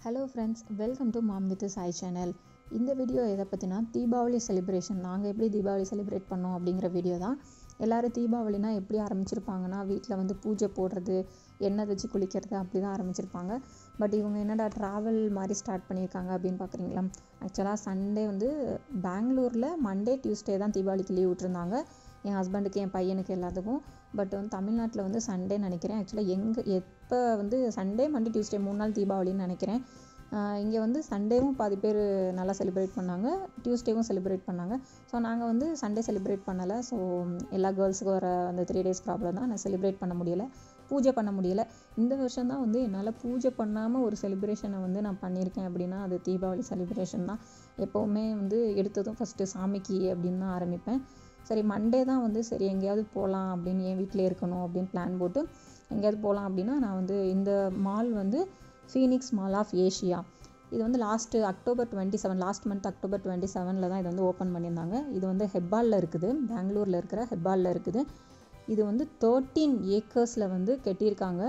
hello friends welcome to mom with Sai channel இந்த video எதை பற்றினா தீபாவளி செலிப்ரேஷன் நாங்கள் எப்படி தீபாவளி செலிப்ரேட் பண்ணோம் அப்படிங்கிற வீடியோ தான் எல்லோரும் தீபாவளினா எப்படி ஆரம்பிச்சிருப்பாங்கன்னா வீட்டில் வந்து பூஜை போடுறது எண்ணெய் வச்சு குளிக்கிறது அப்படி தான் ஆரம்பிச்சிருப்பாங்க பட் இவங்க என்னடா ட்ராவல் மாதிரி ஸ்டார்ட் பண்ணியிருக்காங்க அப்படின்னு பார்க்குறீங்களா ஆக்சுவலாக சண்டே வந்து பெங்களூரில் மண்டே டியூஸ்டே தான் தீபாவளிக்கு லீவ் விட்டுருந்தாங்க என் ஹஸ்பண்டுக்கு என் பையனுக்கு எல்லாத்துக்கும் பட் வந்து தமிழ்நாட்டில் வந்து சண்டே நினைக்கிறேன் ஆக்சுவலாக எங்கே எப்போ வந்து சண்டே மண்டே டியூஸ்டே மூணு நாள் தீபாவளின்னு நினைக்கிறேன் இங்கே வந்து சண்டேவும் பாதி பேர் நல்லா செலிப்ரேட் பண்ணாங்க டியூஸ்டேவும் செலிப்ரேட் பண்ணாங்க ஸோ நாங்கள் வந்து சண்டே செலிப்ரேட் பண்ணலை ஸோ எல்லா கேர்ள்ஸுக்கும் வர அந்த த்ரீ டேஸ் ப்ராப்ளம் தான் நான் செலிப்ரேட் பண்ண முடியலை பூஜை பண்ண முடியலை இந்த வருஷம் தான் வந்து என்னால் பூஜை பண்ணாமல் ஒரு செலிப்ரேஷனை வந்து நான் பண்ணியிருக்கேன் அப்படின்னா அது தீபாவளி செலிப்ரேஷன் தான் எப்போவுமே வந்து எடுத்ததும் ஃபஸ்ட்டு சாமிக்கு அப்படின்னு தான் ஆரம்பிப்பேன் சரி மண்டே தான் வந்து சரி எங்கேயாவது போகலாம் அப்படின்னு என் வீட்டிலே இருக்கணும் அப்படின்னு பிளான் போட்டு எங்கேயாவது போகலாம் அப்படின்னா நான் வந்து இந்த மால் வந்து ஃபீனிக்ஸ் மால் ஆஃப் ஏஷியா இது வந்து last October twenty seven last month October twenty செவனில் தான் இது வந்து ஓப்பன் பண்ணியிருந்தாங்க இது வந்து ஹெப்பாலில் இருக்குது பெங்களூரில் இருக்கிற ஹெப்பாலில் இருக்குது இது வந்து தேர்ட்டீன் ஏக்கர்ஸில் வந்து கட்டியிருக்காங்க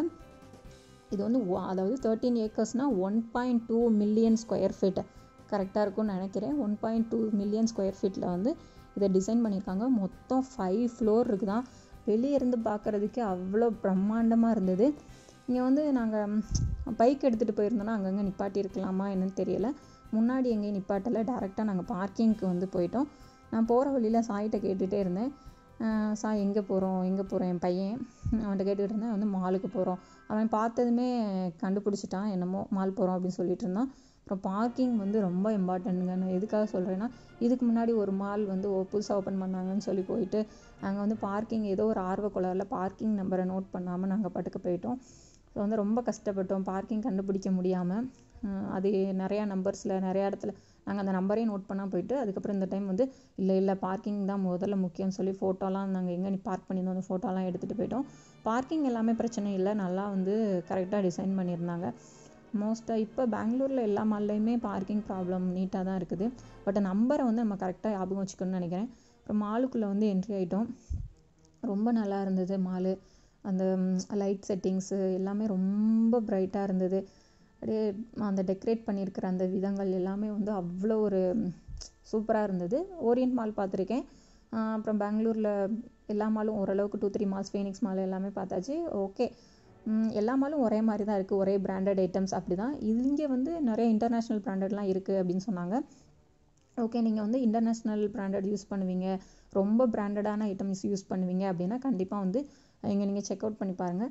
இது வந்து அதாவது தேர்ட்டீன் ஏக்கர்ஸ்னால் one point two million square feet கரெக்டாக இருக்கும்னு நினைக்கிறேன் one point two million square ஃபீட்டில் வந்து இதை டிசைன் பண்ணியிருக்காங்க மொத்தம் ஃபைவ் ஃப்ளோர் இருக்குதான் வெளியே இருந்து பார்க்குறதுக்கே அவ்வளோ பிரம்மாண்டமாக இருந்தது இங்கே வந்து நாங்கள் பைக் எடுத்துகிட்டு போயிருந்தோன்னா அங்கங்கே நிப்பாட்டியிருக்கலாமா என்னன்னு தெரியல முன்னாடி எங்கேயும் நிப்பாட்டலை டேரெக்டாக நாங்கள் பார்க்கிங்க்கு வந்து போயிட்டோம் நான் போகிற வழியில் சாய்கிட்ட கேட்டுகிட்டே இருந்தேன் சாய் எங்கே போகிறோம் எங்கே போகிறோம் என் பையன் அவன்கிட்ட கேட்டுகிட்டு இருந்தேன் வந்து மாலுக்கு போகிறோம் அவன் பார்த்ததுமே கண்டுபிடிச்சிட்டான் என்னமோ மால் போகிறோம் அப்படின்னு சொல்லிட்டு இருந்தான் அப்புறம் பார்க்கிங் வந்து ரொம்ப இம்பார்ட்டண்ட்டுங்க நான் எதுக்காக சொல்கிறேன்னா இதுக்கு முன்னாடி ஒரு மால் வந்து புதுசாக ஓப்பன் பண்ணாங்கன்னு சொல்லி போயிட்டு அங்கே வந்து பார்க்கிங் ஏதோ ஒரு ஆர்வ குளரில் பார்க்கிங் நம்பரை நோட் பண்ணாமல் நாங்கள் பாட்டுக்கு போயிட்டோம் ஸோ வந்து ரொம்ப கஷ்டப்பட்டோம் பார்க்கிங் கண்டுபிடிக்க முடியாமல் அது நிறையா நம்பர்ஸில் நிறையா இடத்துல நாங்கள் அந்த நம்பரையும் நோட் பண்ணால் போயிட்டு அதுக்கப்புறம் இந்த டைம் வந்து இல்லை இல்லை பார்க்கிங் தான் முதல்ல முக்கியம்னு சொல்லி ஃபோட்டோலாம் நாங்கள் எங்கே நீ பார்க் பண்ணியிருந்தோம் அந்த ஃபோட்டோலாம் எடுத்துகிட்டு போயிட்டோம் பார்க்கிங் எல்லாமே பிரச்சனை இல்லை நல்லா வந்து கரெக்டாக டிசைன் பண்ணியிருந்தாங்க மோஸ்ட்டாக இப்போ பெங்களூரில் எல்லா மால்லையுமே பார்க்கிங் ப்ராப்ளம் நீட்டாக தான் இருக்குது பட் நம்பரை வந்து நம்ம கரெக்டாக ஞாபகம் வச்சுக்கணும்னு நினைக்கிறேன் அப்புறம் மாலுக்குள்ளே வந்து என்ட்ரி ஆகிட்டோம் ரொம்ப நல்லா இருந்தது மாலு அந்த லைட் செட்டிங்ஸு எல்லாமே ரொம்ப ப்ரைட்டாக இருந்தது அப்படியே அந்த டெக்கரேட் பண்ணியிருக்கிற அந்த விதங்கள் எல்லாமே வந்து அவ்வளோ ஒரு சூப்பராக இருந்தது ஓரியன்ட் மால் பார்த்துருக்கேன் அப்புறம் பெங்களூரில் எல்லா மாலும் ஓரளவுக்கு two three malls Phoenix mall எல்லாமே பார்த்தாச்சு ஓகே எல்லா மாலும் ஒரே மாதிரி தான் இருக்குது ஒரே பிராண்டட் ஐட்டம்ஸ் அப்படி தான் இங்கே வந்து நிறைய இன்டர்நேஷ்னல் பிராண்டட்லாம் இருக்குது அப்படின்னு சொன்னாங்க ஓகே நீங்கள் வந்து இன்டர்நேஷ்னல் பிராண்டட் யூஸ் பண்ணுவீங்க ரொம்ப பிராண்டடான ஐட்டம்ஸ் யூஸ் பண்ணுவீங்க அப்படின்னா கண்டிப்பாக வந்து இங்கே நீங்கள் செக் அவுட் பண்ணி பாருங்கள்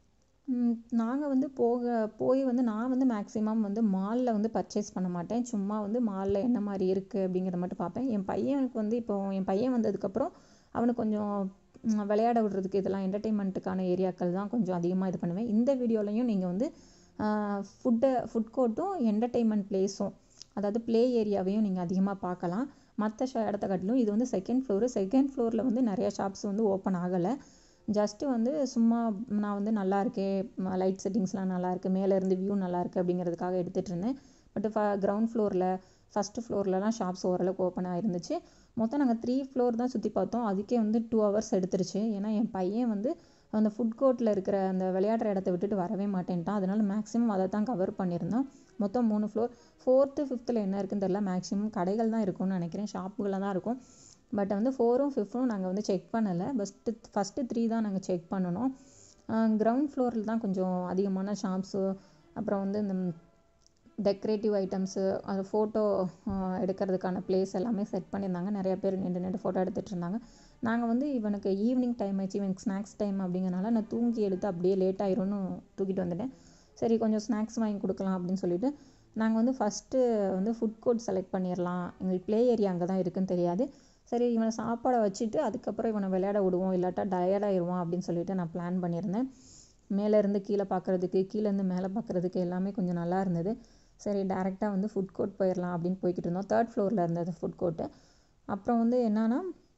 நாங்கள் வந்து போக போய் வந்து நான் வந்து மேக்ஸிமம் வந்து மாலில் வந்து பர்ச்சேஸ் பண்ண மாட்டேன் சும்மா வந்து மாலில் என்ன மாதிரி இருக்குது அப்படிங்கிறத மட்டும் பார்ப்பேன் என் பையனுக்கு வந்து இப்போ என் பையன் வந்ததுக்கப்புறம் அவனுக்கு கொஞ்சம் விளையாட விடுறதுக்கு இதெல்லாம் என்டர்டெயின்மெண்ட்டுக்கான ஏரியாக்கள் தான் கொஞ்சம் அதிகமாக இது பண்ணுவேன் இந்த வீடியோலையும் நீங்கள் வந்து ஃபுட்டை ஃபுட் கோர்ட்டும் என்டர்டெயின்மெண்ட் பிளேஸும் அதாவது ப்ளே ஏரியாவையும் நீங்கள் அதிகமாக பார்க்கலாம் மற்ற இடத்த காட்டிலும் இது வந்து செகண்ட் ஃப்ளோரு செகண்ட் ஃப்ளோரில் வந்து நிறையா ஷாப்ஸ் வந்து ஓப்பன் ஆகலை ஜஸ்ட்டு வந்து சும்மா நான் வந்து நல்லா இருக்கே லைட் செட்டிங்ஸ்லாம் நல்லா இருக்குது மேலே இருந்து வியூ நல்லா இருக்குது அப்படிங்கிறதுக்காக எடுத்துகிட்டு இருந்தேன் பட் ஃப கிரவுண்ட் ஃப்ளோரில் ஃபஸ்ட்டு ஃப்ளோர்லலாம் ஷாப்ஸ் ஓரளவுக்கு ஓப்பன் ஆகிருந்துச்சு மொத்தம் நாங்கள் த்ரீ ஃப்ளோர் தான் சுற்றி பார்த்தோம் அதுக்கே வந்து டூ ஹவர்ஸ் எடுத்துருச்சு ஏன்னா என் பையன் வந்து அந்த ஃபுட் கோர்ட்டில் இருக்கிற அந்த விளையாடுற இடத்த விட்டுட்டு வரவே மாட்டேன்ட்டான் அதனால் மேக்ஸிமம் அதை தான் கவர் பண்ணியிருந்தோம் மொத்தம் மூணு ஃப்ளோர் ஃபோர்த்து ஃபிஃப்த்தில் என்ன இருக்குன்னு தெரில மேக்ஸிமம் கடைகள் தான் இருக்கும்னு நினைக்கிறேன் ஷாப்புகளில் தான் இருக்கும் பட் வந்து ஃபோரும் ஃபிஃப்த்தும் நாங்கள் வந்து செக் பண்ணலை ஃபஸ்ட்டு ஃபஸ்ட்டு த்ரீ தான் நாங்கள் செக் பண்ணணும் கிரவுண்ட் ஃப்ளோரில் தான் கொஞ்சம் அதிகமான ஷாப்ஸு அப்புறம் வந்து இந்த டெக்கரேட்டிவ் ஐட்டம்ஸு அது ஃபோட்டோ எடுக்கிறதுக்கான பிளேஸ் எல்லாமே செட் பண்ணியிருந்தாங்க நிறையா பேர் நின்று நின்று ஃபோட்டோ எடுத்துகிட்டு இருந்தாங்க நாங்கள் வந்து இவனுக்கு ஈவினிங் டைம் ஆச்சு இவனுக்கு ஸ்நாக்ஸ் டைம் அப்படிங்கிறனால நான் தூங்கி எடுத்து அப்படியே லேட் ஆயிரும்னு தூக்கிட்டு வந்துட்டேன் சரி கொஞ்சம் ஸ்நாக்ஸ் வாங்கி கொடுக்கலாம் அப்படின்னு சொல்லிட்டு நாங்கள் வந்து ஃபஸ்ட்டு வந்து ஃபுட் கோர்ட் செலக்ட் பண்ணிடலாம் எங்களுக்கு ப்ளே ஏரியா அங்கே தான் இருக்குன்னு தெரியாது சரி இவனை சாப்பாடை வச்சுட்டு அதுக்கப்புறம் இவனை விளையாட விடுவோம் இல்லாட்டா டயர்டாயிருவான் அப்படின்னு சொல்லிட்டு நான் பிளான் பண்ணியிருந்தேன் மேலேருந்து கீழே பார்க்குறதுக்கு கீழேருந்து மேலே பார்க்குறதுக்கு எல்லாமே கொஞ்சம் நல்லா இருந்தது சரி டேரெக்டாக வந்து ஃபுட் கோர்ட் போயிடலாம் அப்படின்னு போய்கிட்டு இருந்தோம் தேர்ட் ஃப்ளோரில் இருந்தது ஃபுட் கோர்ட்டு அப்புறம் வந்து என்னன்னா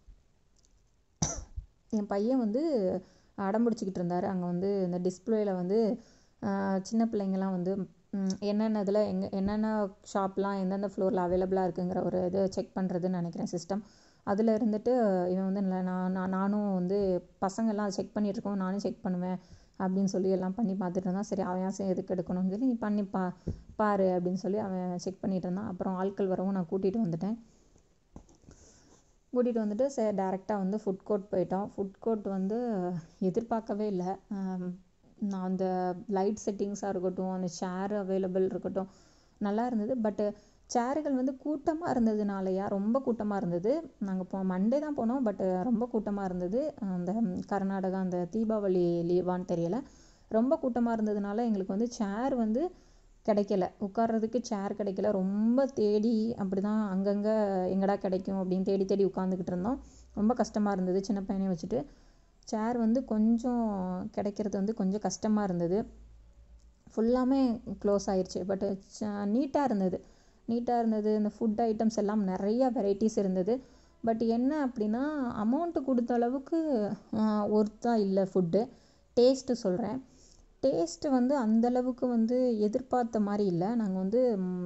என் பையன் வந்து அடம் பிடிச்சிக்கிட்டு இருந்தார் அங்கே வந்து இந்த டிஸ்பிளேயில் வந்து சின்ன பிள்ளைங்கள்லாம் வந்து என்னென்ன இதில் எங்கே என்னென்ன ஷாப்லாம் எந்தெந்த ஃப்ளோரில் அவைலபிளாக இருக்குங்கிற ஒரு இது செக் பண்ணுறதுன்னு நினைக்கிறேன் சிஸ்டம் அதில் இருந்துட்டு இவன் வந்து நான் நான் நானும் வந்து பசங்கள்லாம் செக் பண்ணிகிட்ருக்கோம் நானும் செக் பண்ணுவேன் அப்படின்னு சொல்லி எல்லாம் பண்ணி பார்த்துட்டு இருந்தான் சரி அவன் ஆசை எதுக்கு எடுக்கணும்னு சொல்லி நீ பண்ணி பா பாரு அப்படின்னு சொல்லி அவன் செக் பண்ணிட்டு இருந்தான் அப்புறம் ஆட்கள் வரவும் நான் கூட்டிகிட்டு வந்துட்டேன் கூட்டிகிட்டு வந்துட்டு சரி டேரெக்டாக வந்து ஃபுட் கோர்ட் போயிட்டோம் ஃபுட் கோர்ட் வந்து எதிர்பார்க்கவே இல்லை நான் அந்த லைட் செட்டிங்ஸாக இருக்கட்டும் அந்த சேர் அவைலபிள் இருக்கட்டும் நல்லா இருந்தது பட்டு சேர்கள் வந்து கூட்டமாக இருந்ததுனாலயா ரொம்ப கூட்டமாக இருந்தது நாங்கள் போ மண்டே தான் போனோம் பட்டு ரொம்ப கூட்டமாக இருந்தது அந்த கர்நாடகா அந்த தீபாவளி லீவான்னு தெரியல ரொம்ப கூட்டமாக இருந்ததுனால எங்களுக்கு வந்து சேர் வந்து கிடைக்கல உட்கார்றதுக்கு சேர் கிடைக்கல ரொம்ப தேடி அப்படி தான் அங்கங்கே எங்கடா கிடைக்கும் அப்படின்னு தேடி தேடி உட்காந்துக்கிட்டு இருந்தோம் ரொம்ப கஷ்டமாக இருந்தது சின்ன பையனை வச்சுட்டு சேர் வந்து கொஞ்சம் கிடைக்கிறது வந்து கொஞ்சம் கஷ்டமாக இருந்தது ஃபுல்லாமே க்ளோஸ் ஆயிடுச்சு பட் நீட்டாக இருந்தது நீட்டாக இருந்தது இந்த ஃபுட் ஐட்டம்ஸ் எல்லாம் நிறைய வெரைட்டிஸ் இருந்தது பட் என்ன அப்படின்னா அமௌண்ட்டு கொடுத்த அளவுக்கு ஒர்த்தாக இல்லை ஃபுட்டு டேஸ்ட்டு சொல்கிறேன் டேஸ்ட்டு வந்து அந்தளவுக்கு வந்து எதிர்பார்த்த மாதிரி இல்லை நாங்கள் வந்து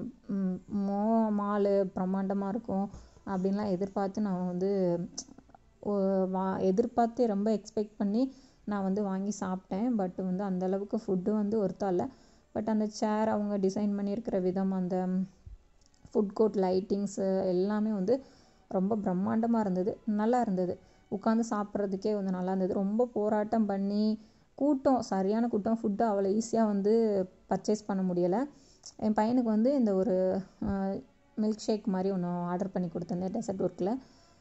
மோ மாலு பிரம்மாண்டமாக இருக்கும் அப்படின்லாம் எதிர்பார்த்து நான் வந்து வா எதிர்பார்த்து ரொம்ப எக்ஸ்பெக்ட் பண்ணி நான் வந்து வாங்கி சாப்பிட்டேன் பட் வந்து அந்தளவுக்கு ஃபுட்டு வந்து ஒர்த்தாக இல்லை பட் அந்த சேர் அவங்க டிசைன் பண்ணியிருக்கிற விதம் அந்த ஃபுட் கோர்ட் லைட்டிங்ஸு எல்லாமே வந்து ரொம்ப பிரம்மாண்டமாக இருந்தது நல்லா இருந்தது உட்காந்து சாப்பிட்றதுக்கே வந்து நல்லா இருந்தது ரொம்ப போராட்டம் பண்ணி கூட்டம் சரியான கூட்டம் ஃபுட்டு அவ்வளோ ஈஸியாக வந்து பர்ச்சேஸ் பண்ண முடியலை என் பையனுக்கு வந்து இந்த ஒரு மில்க் ஷேக் மாதிரி ஒன்று ஆர்டர் பண்ணி கொடுத்துருந்தேன் டெசர்ட் ஒர்க்கில்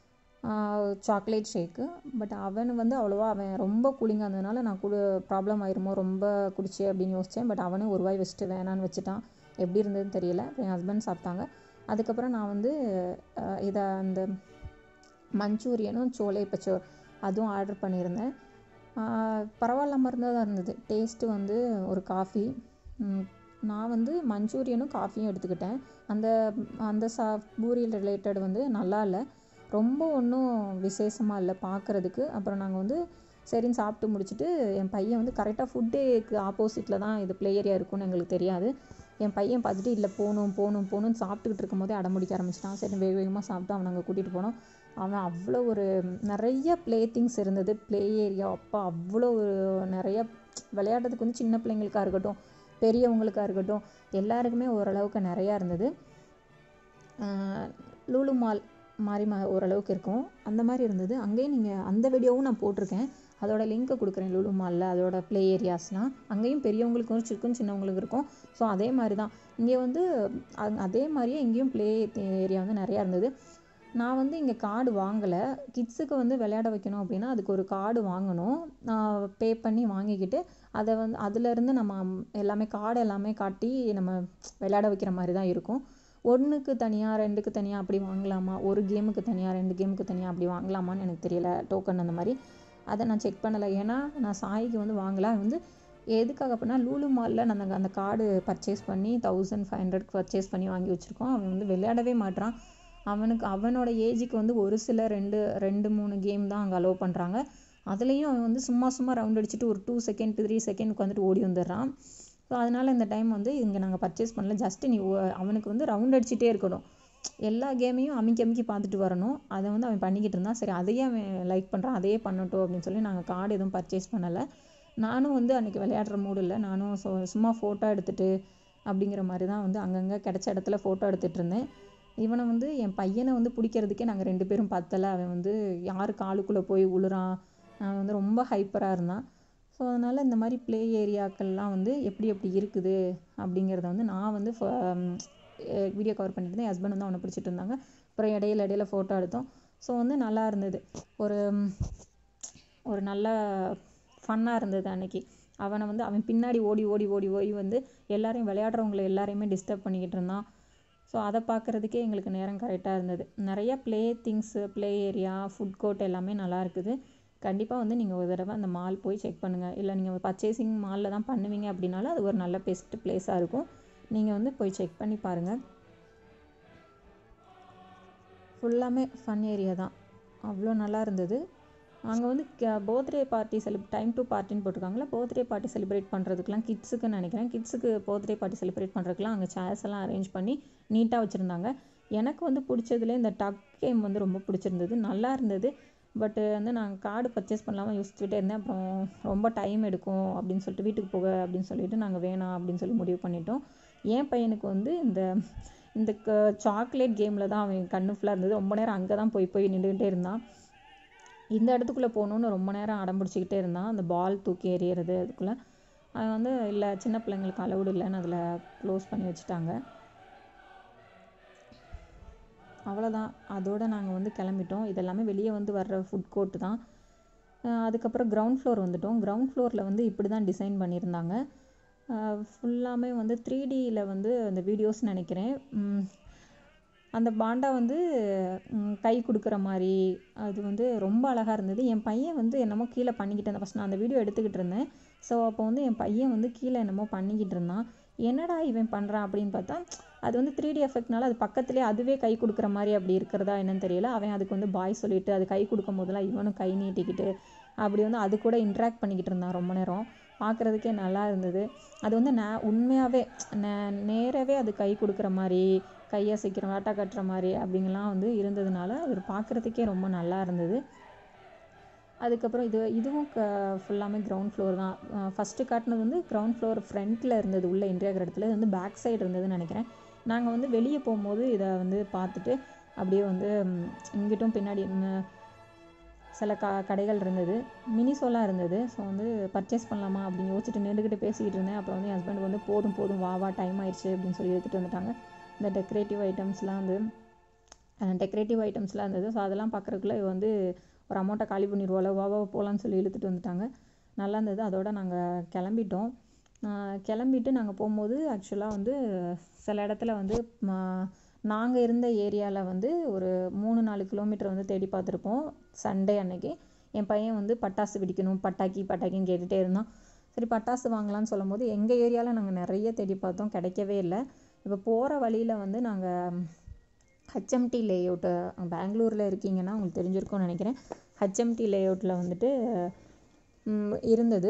சாக்லேட் ஷேக்கு பட் அவன் வந்து அவ்வளோவா அவன் ரொம்ப கூலிங்காக இருந்ததுனால நான் குடு ப்ராப்ளம் ஆயிருமோ ரொம்ப குடிச்சு அப்படின்னு யோசித்தேன் பட் அவனே ஒரு வாய் வச்சுட்டு வேணான்னு வச்சுட்டான் எப்படி இருந்ததுன்னு தெரியல என் ஹஸ்பண்ட் சாப்பிட்டாங்க அதுக்கப்புறம் நான் வந்து இதை அந்த மஞ்சூரியனும் சோலை பச்சோர் அதுவும் ஆர்டர் பண்ணியிருந்தேன் பரவாயில்லாமல் இருந்தால் தான் இருந்தது டேஸ்ட்டு வந்து ஒரு காஃபி நான் வந்து மஞ்சூரியனும் காஃபியும் எடுத்துக்கிட்டேன் அந்த அந்த சா பூரி ரிலேட்டட் வந்து நல்லா இல்லை ரொம்ப ஒன்றும் விசேஷமாக இல்லை பார்க்குறதுக்கு அப்புறம் நாங்கள் வந்து சரின்னு சாப்பிட்டு முடிச்சுட்டு என் பையன் வந்து கரெக்டாக ஃபுட்டேக்கு ஆப்போசிட்டில் தான் இது ப்ளே ஏரியா இருக்கும்னு எங்களுக்கு தெரியாது என் பையன் பார்த்துட்டு இல்லை போகணும் போகணும் போகணும்னு சாப்பிட்டுக்கிட்டு இருக்கும் போதே அடம்பிடிக்க ஆரம்பிச்சிட்டான் சரி வேக வேகமாக சாப்பிட்டு அவன் அங்கே கூட்டிகிட்டு போனோம் அவன் அவ்வளோ ஒரு நிறைய ப்ளே திங்ஸ் இருந்தது ப்ளே ஏரியா அப்பா அவ்வளோ ஒரு நிறைய விளையாடுறதுக்கு வந்து சின்ன பிள்ளைங்களுக்காக இருக்கட்டும் பெரியவங்களுக்காக இருக்கட்டும் எல்லாருக்குமே ஓரளவுக்கு நிறையா இருந்தது லூலு மால் மாதிரி மா ஓரளவுக்கு இருக்கும் அந்த மாதிரி இருந்தது அங்கேயும் நீங்கள் அந்த வீடியோவும் நான் போட்டிருக்கேன் அதோட லிங்க்கை கொடுக்குறேன் லுலு மாலில் அதோட ப்ளே ஏரியாஸ்லாம் அங்கேயும் பெரியவங்களுக்கும் இருக்கும் சின்னவங்களுக்கு இருக்கும் ஸோ அதே மாதிரி தான் இங்கே வந்து அதே மாதிரியே இங்கேயும் ப்ளே ஏரியா வந்து நிறையா இருந்தது நான் வந்து இங்கே கார்டு வாங்கலை கிட்ஸுக்கு வந்து விளையாட வைக்கணும் அப்படின்னா அதுக்கு ஒரு கார்டு வாங்கணும் நான் பே பண்ணி வாங்கிக்கிட்டு அதை வந்து அதுலேருந்து நம்ம எல்லாமே கார்டு எல்லாமே காட்டி நம்ம விளையாட வைக்கிற மாதிரி தான் இருக்கும் ஒன்றுக்கு தனியாக ரெண்டுக்கு தனியாக அப்படி வாங்கலாமா ஒரு கேமுக்கு தனியாக ரெண்டு கேமுக்கு தனியாக அப்படி வாங்கலாமான்னு எனக்கு தெரியல டோக்கன் அந்த மாதிரி அதை நான் செக் பண்ணலை ஏன்னா நான் சாய்க்கு வந்து வாங்கலை வந்து எதுக்காக அப்படின்னா லூலு மாலில் நான் அந்த கார்டு பர்ச்சேஸ் பண்ணி தௌசண்ட் ஃபைவ் ஹண்ட்ரட்க்கு பர்ச்சேஸ் பண்ணி வாங்கி வச்சுருக்கோம் அவன் வந்து விளையாடவே மாட்றான் அவனுக்கு அவனோட ஏஜுக்கு வந்து ஒரு சில ரெண்டு ரெண்டு மூணு கேம் தான் அங்கே அலோவ் பண்ணுறாங்க அதுலேயும் அவன் வந்து சும்மா சும்மா ரவுண்ட் அடிச்சுட்டு ஒரு டூ செகண்ட் த்ரீ செகண்ட் உட்காந்துட்டு ஓடி வந்துடுறான் ஸோ அதனால் இந்த டைம் வந்து இங்கே நாங்கள் பர்ச்சேஸ் பண்ணல ஜஸ்ட்டு நீ அவனுக்கு வந்து ரவுண்ட் அடிச்சுட்டே இருக்கணும் எல்லா கேமையும் அமுக்கி அமுக்கி பார்த்துட்டு வரணும் அதை வந்து அவன் பண்ணிக்கிட்டு இருந்தான் சரி அதையே அவன் லைக் பண்ணுறான் அதையே பண்ணட்டும் அப்படின்னு சொல்லி நாங்கள் கார்டு எதுவும் பர்ச்சேஸ் பண்ணலை நானும் வந்து அன்றைக்கி விளையாடுற மூடு இல்லை நானும் ஸோ சும்மா ஃபோட்டோ எடுத்துகிட்டு அப்படிங்கிற மாதிரி தான் வந்து அங்கங்கே கிடச்ச இடத்துல ஃபோட்டோ எடுத்துகிட்டு இருந்தேன் இவனை வந்து என் பையனை வந்து பிடிக்கிறதுக்கே நாங்கள் ரெண்டு பேரும் பத்தலை அவன் வந்து யார் காலுக்குள்ளே போய் உழுறான் அவன் வந்து ரொம்ப ஹைப்பராக இருந்தான் ஸோ அதனால் இந்த மாதிரி ப்ளே ஏரியாக்கள்லாம் வந்து எப்படி எப்படி இருக்குது அப்படிங்கிறத வந்து நான் வந்து வீடியோ கவர் பண்ணிட்டு இருந்தேன் ஹஸ்பண்ட் வந்து அவனை பிடிச்சிட்டு இருந்தாங்க அப்புறம் இடையில இடையில ஃபோட்டோ எடுத்தோம் ஸோ வந்து நல்லா இருந்தது ஒரு ஒரு நல்ல ஃபன்னாக இருந்தது அன்னைக்கு அவனை வந்து அவன் பின்னாடி ஓடி ஓடி ஓடி ஓடி வந்து எல்லாரையும் விளையாடுறவங்கள எல்லாரையுமே டிஸ்டர்ப் பண்ணிக்கிட்டு இருந்தான் ஸோ அதை பார்க்குறதுக்கே எங்களுக்கு நேரம் கரெக்டாக இருந்தது நிறையா play things play area food court எல்லாமே நல்லா இருக்குது கண்டிப்பாக வந்து நீங்கள் ஒரு தடவை அந்த மால் போய் செக் பண்ணுங்கள் இல்லை நீங்கள் பர்ச்சேசிங் மாலில் தான் பண்ணுவீங்க அப்படின்னாலும் அது ஒரு நல்ல பெஸ்ட் பிளேஸாக இருக்கும் நீங்கள் வந்து போய் செக் பண்ணி பாருங்கள் ஃபுல்லாமே ஃபன் ஏரியா தான் அவ்வளோ நல்லா இருந்தது அங்கே வந்து birthday party celeb time to பார்ட்டின்னு போட்டிருக்காங்களா பர்த்டே பார்ட்டி செலிப்ரேட் பண்ணுறதுக்குலாம் கிட்ஸுக்குன்னு நினைக்கிறேன் கிட்ஸுக்கு பர்த்டே பார்ட்டி செலிப்ரேட் பண்ணுறதுக்குலாம் அங்கே சேர்ஸ் எல்லாம் அரேஞ்ச் பண்ணி நீட்டாக வச்சுருந்தாங்க எனக்கு வந்து பிடிச்சதுல இந்த டக் கேம் வந்து ரொம்ப பிடிச்சிருந்தது நல்லா இருந்தது பட்டு வந்து நான் கார்டு பர்ச்சேஸ் பண்ணலாமல் யோசிச்சுட்டே இருந்தேன் அப்புறம் ரொம்ப டைம் எடுக்கும் அப்படின்னு சொல்லிட்டு வீட்டுக்கு போக அப்படின்னு சொல்லிட்டு நாங்கள் வேணாம் அப்படின்னு சொல்லி முடிவு பண்ணிட்டோம் என் பையனுக்கு வந்து இந்த இந்த சாக்லேட் கேமில் தான் அவன் கண்ணு ஃபுல்லாக இருந்தது ரொம்ப நேரம் அங்கே தான் போய் போய் நின்றுக்கிட்டே இருந்தான் இந்த இடத்துக்குள்ளே போகணுன்னு ரொம்ப நேரம் அடம் பிடிச்சிக்கிட்டே இருந்தான் அந்த பால் தூக்கி எறியறது அதுக்குள்ளே அவன் வந்து இல்லை சின்ன பிள்ளைங்களுக்கு அலவுடு இல்லைன்னு அதில் க்ளோஸ் பண்ணி வச்சுட்டாங்க அவ்வளோதான் அதோடு நாங்கள் வந்து கிளம்பிட்டோம் இதெல்லாமே வெளியே வந்து வர்ற ஃபுட் கோர்ட்டு தான் அதுக்கப்புறம் கிரவுண்ட் ஃப்ளோர் வந்துட்டோம் கிரவுண்ட் ஃப்ளோரில் வந்து இப்படி தான் டிசைன் பண்ணியிருந்தாங்க ஃபுல்லாமே வந்து த்ரீ டியில் வந்து அந்த வீடியோஸ் நினைக்கிறேன் அந்த பாண்டா வந்து கை கொடுக்குற மாதிரி அது வந்து ரொம்ப அழகாக இருந்தது என் பையன் வந்து என்னமோ கீழே பண்ணிக்கிட்டு இருந்தேன் ஃபஸ்ட் நான் அந்த வீடியோ எடுத்துக்கிட்டு இருந்தேன் ஸோ அப்போ வந்து என் பையன் வந்து கீழே என்னமோ பண்ணிக்கிட்டு இருந்தான் என்னடா இவன் பண்ணுறான் அப்படின்னு பார்த்தா அது வந்து த்ரீ டி எஃபெக்ட்னால அது பக்கத்துலேயே அதுவே கை கொடுக்குற மாதிரி அப்படி இருக்கிறதா என்னன்னு தெரியல அவன் அதுக்கு வந்து பாய் சொல்லிட்டு அது கை கொடுக்கும் போதெல்லாம் இவனும் கை நீட்டிக்கிட்டு அப்படி வந்து அது கூட இன்ட்ராக்ட் பண்ணிக்கிட்டு இருந்தான் ரொம்ப நேரம் பார்க்குறதுக்கே நல்லா இருந்தது அது வந்து நே உண்மையாகவே நே நேராகவே அது கை கொடுக்குற மாதிரி கையை சீக்கிரம் வாட்டா கட்டுற மாதிரி அப்படிங்கலாம் வந்து இருந்ததுனால அது பார்க்குறதுக்கே ரொம்ப நல்லா இருந்தது அதுக்கப்புறம் இது இதுவும் க ஃபுல்லாமே கிரவுண்ட் ஃப்ளோர் தான் ஃபஸ்ட்டு காட்டினது வந்து கிரவுண்ட் ஃப்ளோர் ஃப்ரண்ட்டில் இருந்தது உள்ளே இன்ட்ரியாகிற இடத்துல இது வந்து பேக் சைடு இருந்ததுன்னு நினைக்கிறேன் நாங்கள் வந்து வெளியே போகும்போது இதை வந்து பார்த்துட்டு அப்படியே வந்து இங்கிட்டும் பின்னாடி சில க கடைகள் இருந்தது மினிசோலாம் இருந்தது ஸோ வந்து பர்ச்சேஸ் பண்ணலாமா அப்படின்னு யோசிச்சுட்டு நின்றுக்கிட்டு பேசிக்கிட்டு இருந்தேன் அப்புறம் வந்து என் ஹஸ்பண்ட் வந்து போதும் போதும் வா வா டைம் ஆயிடுச்சு அப்படின்னு சொல்லி எடுத்துகிட்டு வந்துட்டாங்க இந்த டெக்கரேட்டிவ் ஐட்டம்ஸ்லாம் வந்து டெக்கரேட்டிவ் ஐட்டம்ஸ்லாம் இருந்தது ஸோ அதெல்லாம் பார்க்குறதுக்குள்ள வந்து ஒரு அமௌண்ட்டை காலி பண்ணிடுவோம்ல வா வா போகலான்னு சொல்லி இழுத்துட்டு வந்துட்டாங்க நல்லா இருந்தது அதோட நாங்கள் கிளம்பிட்டோம் கிளம்பிட்டு நாங்கள் போகும்போது ஆக்சுவலாக வந்து சில இடத்துல வந்து நாங்கள் இருந்த ஏரியாவில் வந்து ஒரு மூணு நாலு கிலோமீட்டர் வந்து தேடி பார்த்துருப்போம் சண்டே அன்னைக்கு என் பையன் வந்து பட்டாசு வெடிக்கணும் பட்டாக்கி பட்டாக்கின்னு கேட்டுகிட்டே இருந்தான் சரி பட்டாசு வாங்கலாம்னு சொல்லும் போது எங்கள் ஏரியாவில் நாங்கள் நிறைய தேடி பார்த்தோம் கிடைக்கவே இல்லை இப்போ போகிற வழியில் வந்து நாங்கள் ஹச்எம்டி லேஅவுட்டு பெங்களூரில் இருக்கீங்கன்னா உங்களுக்கு தெரிஞ்சிருக்கும்னு நினைக்கிறேன் ஹச்எம்டி லேஅவுட்டில் வந்துட்டு இருந்தது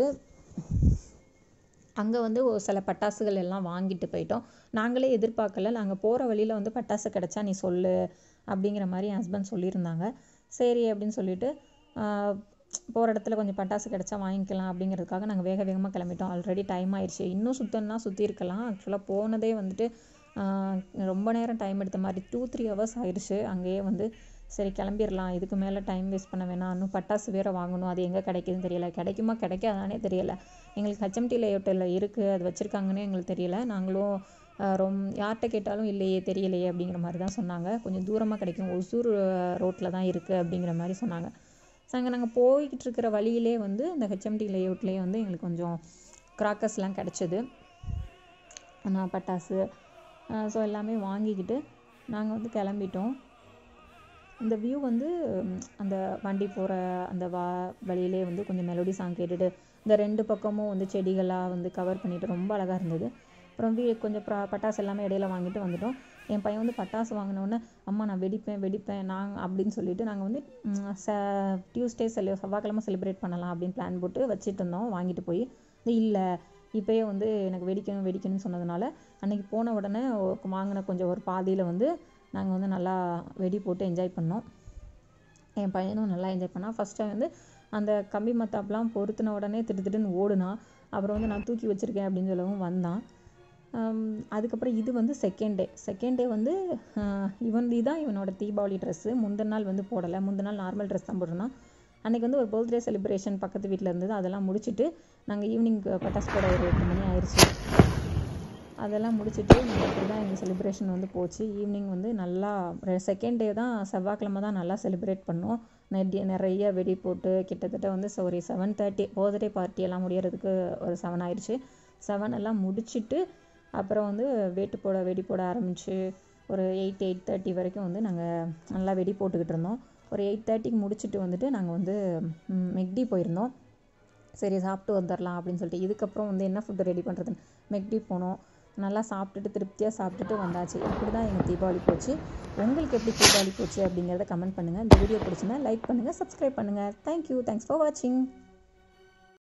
அங்கே வந்து ஒரு சில பட்டாசுகள் எல்லாம் வாங்கிட்டு போயிட்டோம் நாங்களே எதிர்பார்க்கல நாங்கள் போகிற வழியில் வந்து பட்டாசு கிடச்சா நீ சொல்லு அப்படிங்கிற மாதிரி என் ஹஸ்பண்ட் சொல்லியிருந்தாங்க சரி அப்படின்னு சொல்லிட்டு போகிற இடத்துல கொஞ்சம் பட்டாசு கிடச்சா வாங்கிக்கலாம் அப்படிங்கிறதுக்காக நாங்கள் வேக வேகமாக கிளம்பிட்டோம் ஆல்ரெடி டைம் ஆயிடுச்சு இன்னும் சுத்தம்னா சுற்றி இருக்கலாம் ஆக்சுவலாக போனதே வந்துட்டு ரொம்ப நேரம் டைம் எடுத்த மாதிரி டூ த்ரீ ஹவர்ஸ் ஆயிடுச்சு அங்கேயே வந்து சரி கிளம்பிடலாம் இதுக்கு மேலே டைம் வேஸ்ட் பண்ண வேணாம் இன்னும் பட்டாசு வேறு வாங்கணும் அது எங்கே கிடைக்குதுன்னு தெரியல கிடைக்குமா கிடைக்காதானே தெரியல எங்களுக்கு ஹச்எம்டி லேஅவுட்டில் இருக்குது அது வச்சுருக்காங்கன்னே எங்களுக்கு தெரியல நாங்களும் ரொம் யார்கிட்ட கேட்டாலும் இல்லையே தெரியலையே அப்படிங்கிற மாதிரி தான் சொன்னாங்க கொஞ்சம் தூரமாக கிடைக்கும் ஒசூர் ரோட்டில் தான் இருக்குது அப்படிங்கிற மாதிரி சொன்னாங்க ஸோ அங்கே நாங்கள் போய்கிட்டு இருக்கிற வழியிலே வந்து இந்த ஹெச்எம்டி லேஅவுட்லேயே வந்து எங்களுக்கு கொஞ்சம் கிராக்கர்ஸ்லாம் கிடச்சிது பட்டாசு ஸோ எல்லாமே வாங்கிக்கிட்டு நாங்கள் வந்து கிளம்பிட்டோம் இந்த வியூ வந்து அந்த வண்டி போகிற அந்த வா வழியிலே வந்து கொஞ்சம் மெலோடி சாங் கேட்டுட்டு இந்த ரெண்டு பக்கமும் வந்து செடிகளாக வந்து கவர் பண்ணிட்டு ரொம்ப அழகாக இருந்தது அப்புறம் வீ கொஞ்சம் ப்ரா பட்டாசு எல்லாமே இடையில வாங்கிட்டு வந்துட்டோம் என் பையன் வந்து பட்டாசு வாங்கினோடனே அம்மா நான் வெடிப்பேன் வெடிப்பேன் நான் அப்படின்னு சொல்லிட்டு நாங்கள் வந்து ச டியூஸ்டே செலி செவ்வாய்க்கிழமை செலிப்ரேட் பண்ணலாம் அப்படின்னு பிளான் போட்டு வச்சுட்டு இருந்தோம் வாங்கிட்டு போய் இல்லை இப்போயே வந்து எனக்கு வெடிக்கணும் வெடிக்கணும்னு சொன்னதுனால அன்றைக்கி போன உடனே வாங்கின கொஞ்சம் ஒரு பாதியில் வந்து நாங்கள் வந்து நல்லா வெடி போட்டு என்ஜாய் பண்ணோம் என் பையனும் நல்லா என்ஜாய் பண்ணான் ஃபஸ்ட் டைம் வந்து அந்த கம்பி மத்தாப்லாம் பொருத்தின உடனே திட்டு திட்டுன்னு ஓடுனான் அப்புறம் வந்து நான் தூக்கி வச்சுருக்கேன் அப்படின்னு சொல்லவும் வந்தான் அதுக்கப்புறம் இது வந்து செகண்ட் டே செகண்ட் டே வந்து இவன் இதுதான் இவனோட தீபாவளி ட்ரெஸ்ஸு முந்தின நாள் வந்து போடலை முந்தின நாள் நார்மல் ட்ரெஸ் தான் போட்டிருந்தான் அன்றைக்கி வந்து ஒரு பர்த்டே செலிப்ரேஷன் பக்கத்து வீட்டில் இருந்தது அதெல்லாம் முடிச்சுட்டு நாங்கள் ஈவினிங் பட்டாசு போட ஒரு எட்டு மணி ஆயிடுச்சு அதெல்லாம் முடிச்சுட்டு நாங்கள் இப்படி தான் எங்கள் செலிப்ரேஷன் வந்து போச்சு ஈவினிங் வந்து நல்லா செகண்ட் டே தான் செவ்வாய்க்கிழமை தான் நல்லா செலிப்ரேட் பண்ணோம் நெட்டி நிறைய வெடி போட்டு கிட்டத்தட்ட வந்து ஒரு செவன் தேர்ட்டி பர்த்டே பார்ட்டி எல்லாம் முடியறதுக்கு ஒரு செவன் ஆயிடுச்சு செவன் எல்லாம் முடிச்சுட்டு அப்புறம் வந்து வேட்டு போட வெடி போட ஆரம்பிச்சு ஒரு எயிட் எயிட் தேர்ட்டி வரைக்கும் வந்து நாங்கள் நல்லா வெடி போட்டுக்கிட்டு இருந்தோம் ஒரு எயிட் தேர்ட்டிக்கு முடிச்சுட்டு வந்துட்டு நாங்கள் வந்து மெக்டி போயிருந்தோம் சரி சாப்பிட்டு வந்துடலாம் அப்படின்னு சொல்லிட்டு இதுக்கப்புறம் வந்து என்ன ஃபுட்டு ரெடி பண்ணுறதுன்னு மெக்டி போனோம் நல்லா சாப்பிட்டுட்டு திருப்தியாக சாப்பிட்டுட்டு வந்தாச்சு இப்படி தான் எங்கள் தீபாவளி போச்சு உங்களுக்கு எப்படி தீபாவளி போச்சு அப்படிங்கிறத கமெண்ட் பண்ணுங்கள் இந்த வீடியோ பிடிச்சுன்னா லைக் பண்ணுங்கள் சப்ஸ்கிரைப் பண்ணுங்கள் தேங்க்யூ தேங்க்ஸ் ஃபார் வாட்சிங்